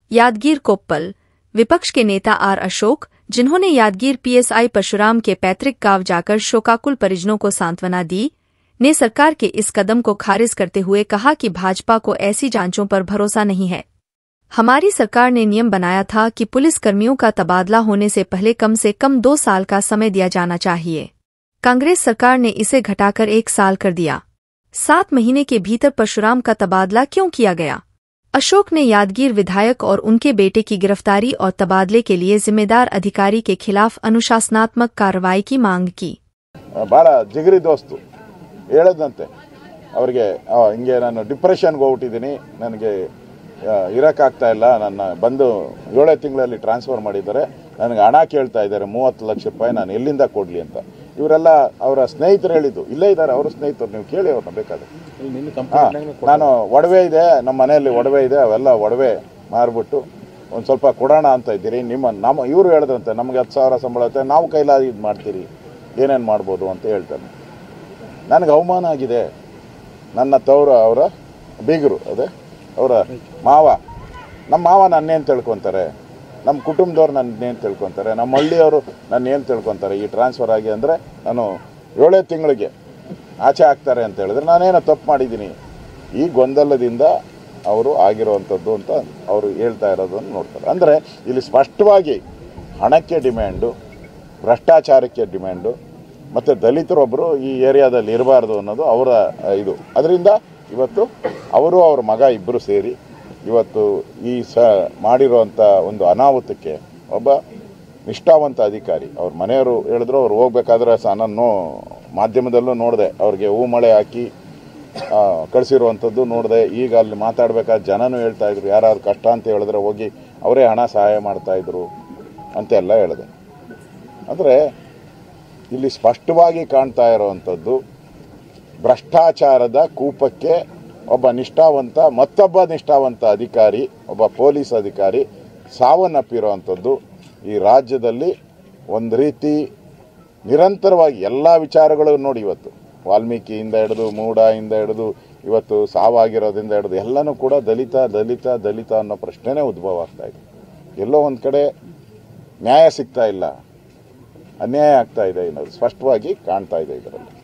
यादगीर कोप्पल विपक्ष के नेता आर अशोक जिन्होंने यादगीर पीएसआई परशुराम के पैतृक गांव जाकर शोकाकुल परिजनों को सांत्वना दी ने सरकार के इस कदम को खारिज करते हुए कहा कि भाजपा को ऐसी जांचों पर भरोसा नहीं है हमारी सरकार ने नियम बनाया था कि पुलिस कर्मियों का तबादला होने से पहले कम से कम दो साल का समय दिया जाना चाहिए कांग्रेस सरकार ने इसे घटाकर एक साल कर दिया सात महीने के भीतर परशुराम का तबादला क्यों किया गया अशोक ने यादगीर विधायक और उनके बेटे की गिरफ्तारी और तबादले के लिए जिम्मेदार अधिकारी के खिलाफ अनुशासनात्मक कार्रवाई की मांग की ಭಾಳ ಜಿಗರಿ ದೋಸ್ತು ಹೇಳದಂತೆ ಅವ್ರಿಗೆ ಆ, ಹಿಂಗೆ ನಾನು ಡಿಪ್ರೆಷನ್ಗೆ ಹೋಗ್ಬಿಟ್ಟಿದ್ದೀನಿ ನನಗೆ ಆ, ಇರೋಕ್ಕಾಗ್ತಾ ಇಲ್ಲ ನನ್ನ ಬಂದು ಏಳೇ ತಿಂಗಳಲ್ಲಿ ಟ್ರಾನ್ಸ್ಫರ್ ಮಾಡಿದ್ದಾರೆ ನನಗೆ ಹಣ ಕೇಳ್ತಾ ಇದ್ದಾರೆ ಮೂವತ್ತು ಲಕ್ಷ ರೂಪಾಯಿ ನಾನು ಎಲ್ಲಿಂದ ಕೊಡಲಿ ಅಂತ ಇವರೆಲ್ಲ ಅವರ ಸ್ನೇಹಿತರು ಹೇಳಿದ್ದು ಇಲ್ಲೇ ಇದ್ದಾರೆ ಅವ್ರ ಸ್ನೇಹಿತರು ನೀವು ಕೇಳಿ ಅವ್ರನ್ನ ಬೇಕಾದ್ರೆ ಹಾ, ನಾನು ಒಡವೆ ಇದೆ ನಮ್ಮ ಮನೆಯಲ್ಲಿ ಒಡವೆ ಇದೆ ಅವೆಲ್ಲ ಒಡವೆ ಮಾರ್ಬಿಟ್ಟು ಒಂದು ಸ್ವಲ್ಪ ಕೊಡೋಣ ಅಂತ ಇದ್ದೀರಿ ನಿಮ್ಮ ನಮ್ಮ ಇವರು ಹೇಳಿದ್ರಂತೆ ನಮ್ಗೆ ಹತ್ತು ಸಾವಿರ ಸಂಬಳ ಐತೆ ನಾವು ಕೈಲಾದ ಇದು ಮಾಡ್ತೀರಿ ಏನೇನು ಮಾಡ್ಬೋದು ಅಂತ ಹೇಳ್ತಾನೆ ನನಗೆ ಅವಮಾನ ಆಗಿದೆ ನನ್ನ ತವರು ಅವರ ಬೀಗರು ಅದೇ ಅವರ ಮಾವ ನಮ್ಮ ಮಾವ ನನ್ನೇನು ತಿಳ್ಕೊತಾರೆ ನಮ್ಮ ಕುಟುಂಬದವ್ರು ನನ್ನೇನು ತಿಳ್ಕೊತಾರೆ ನಮ್ಮ ಹಳ್ಳಿಯವರು ನನ್ನೇನು ತಿಳ್ಕೊತಾರೆ ಈ ಟ್ರಾನ್ಸ್ಫರ್ ಆಗಿ ಅಂದರೆ ನಾನು ಏಳೇ ತಿಂಗಳಿಗೆ ಆಚೆ ಹಾಕ್ತಾರೆ ಅಂತ ಹೇಳಿದ್ರೆ ನಾನೇನೋ ತಪ್ಪು ಮಾಡಿದ್ದೀನಿ ಈ ಗೊಂದಲದಿಂದ ಅವರು ಆಗಿರುವಂಥದ್ದು ಅಂತ ಅವರು ಹೇಳ್ತಾ ಇರೋದನ್ನು ನೋಡ್ತಾರೆ ಅಂದರೆ ಇಲ್ಲಿ ಸ್ಪಷ್ಟವಾಗಿ ಹಣಕ್ಕೆ ಡಿಮ್ಯಾಂಡು ಭ್ರಷ್ಟಾಚಾರಕ್ಕೆ ಡಿಮ್ಯಾಂಡು ಮತ್ತು ದಲಿತರೊಬ್ಬರು ಈ ಏರಿಯಾದಲ್ಲಿ ಇರಬಾರ್ದು ಅನ್ನೋದು ಅವರ ಆ, ಇದು ಅದರಿಂದ ಇವತ್ತು ಅವರು ಅವ್ರ ಮಗ ಇಬ್ಬರು ಸೇರಿ ಇವತ್ತು ಈ ಸ ಮಾಡಿರುವಂಥ ಒಂದು ಅನಾಹುತಕ್ಕೆ ಒಬ್ಬ ನಿಷ್ಠಾವಂತ ಅಧಿಕಾರಿ ಅವ್ರ ಮನೆಯವರು ಹೇಳಿದ್ರು ಅವ್ರು ಹೋಗ್ಬೇಕಾದ್ರೆ ಸಹ ನಾನು ಮಾಧ್ಯಮದಲ್ಲೂ ನೋಡಿದೆ ಅವ್ರಿಗೆ ಹೂ ಮಳೆ ಹಾಕಿ ಆ, ಕಳಿಸಿರುವಂಥದ್ದು ನೋಡಿದೆ ಈಗ ಅಲ್ಲಿ ಮಾತಾಡ್ಬೇಕಾದ್ರೆ ಜನನೂ ಹೇಳ್ತಾ ಇದ್ರು ಯಾರಾದ್ರು ಕಷ್ಟ ಅಂತ ಹೇಳಿದ್ರೆ ಹೋಗಿ ಅವರೇ ಹಣ ಸಹಾಯ ಮಾಡ್ತಾ ಇದ್ರು ಅಂತೆಲ್ಲ ಹೇಳಿದೆ ಅಂದರೆ ಇಲ್ಲಿ ಸ್ಪಷ್ಟವಾಗಿ ಕಾಣ್ತಾ ಇರುವಂಥದ್ದು ಭ್ರಷ್ಟಾಚಾರದ ಕೂಪಕ್ಕೆ ಒಬ್ಬ ನಿಷ್ಠಾವಂತ ಮತ್ತೊಬ್ಬ ನಿಷ್ಠಾವಂತ ಅಧಿಕಾರಿ ಒಬ್ಬ ಪೊಲೀಸ್ ಅಧಿಕಾರಿ ಸಾವನ್ನಪ್ಪಿರುವಂಥದ್ದು ಈ ರಾಜ್ಯದಲ್ಲಿ ಒಂದು ರೀತಿ ನಿರಂತರವಾಗಿ ಎಲ್ಲ ವಿಚಾರಗಳು ನೋಡಿ ಇವತ್ತು ವಾಲ್ಮೀಕಿಯಿಂದ ಹಿಡಿದು ಮೂಡಾಯಿಂದ ಹಿಡಿದು ಇವತ್ತು ಸಾವಾಗಿರೋದ್ರಿಂದ ಹಿಡಿದು ಎಲ್ಲನೂ ಕೂಡ ದಲಿತ ದಲಿತ ದಲಿತ ಅನ್ನೋ ಪ್ರಶ್ನೆನೇ ಉದ್ಭವ ಆಗ್ತಾ ಇದೆ ಎಲ್ಲೋ ಒಂದು ಕಡೆ ನ್ಯಾಯ ಸಿಗ್ತಾ ಇಲ್ಲ ಅನ್ಯಾಯ ಆಗ್ತಾ ಇದೆ ಅನ್ನೋದು ಸ್ಪಷ್ಟವಾಗಿ ಕಾಣ್ತಾ ಇದೆ ಇದರಲ್ಲಿ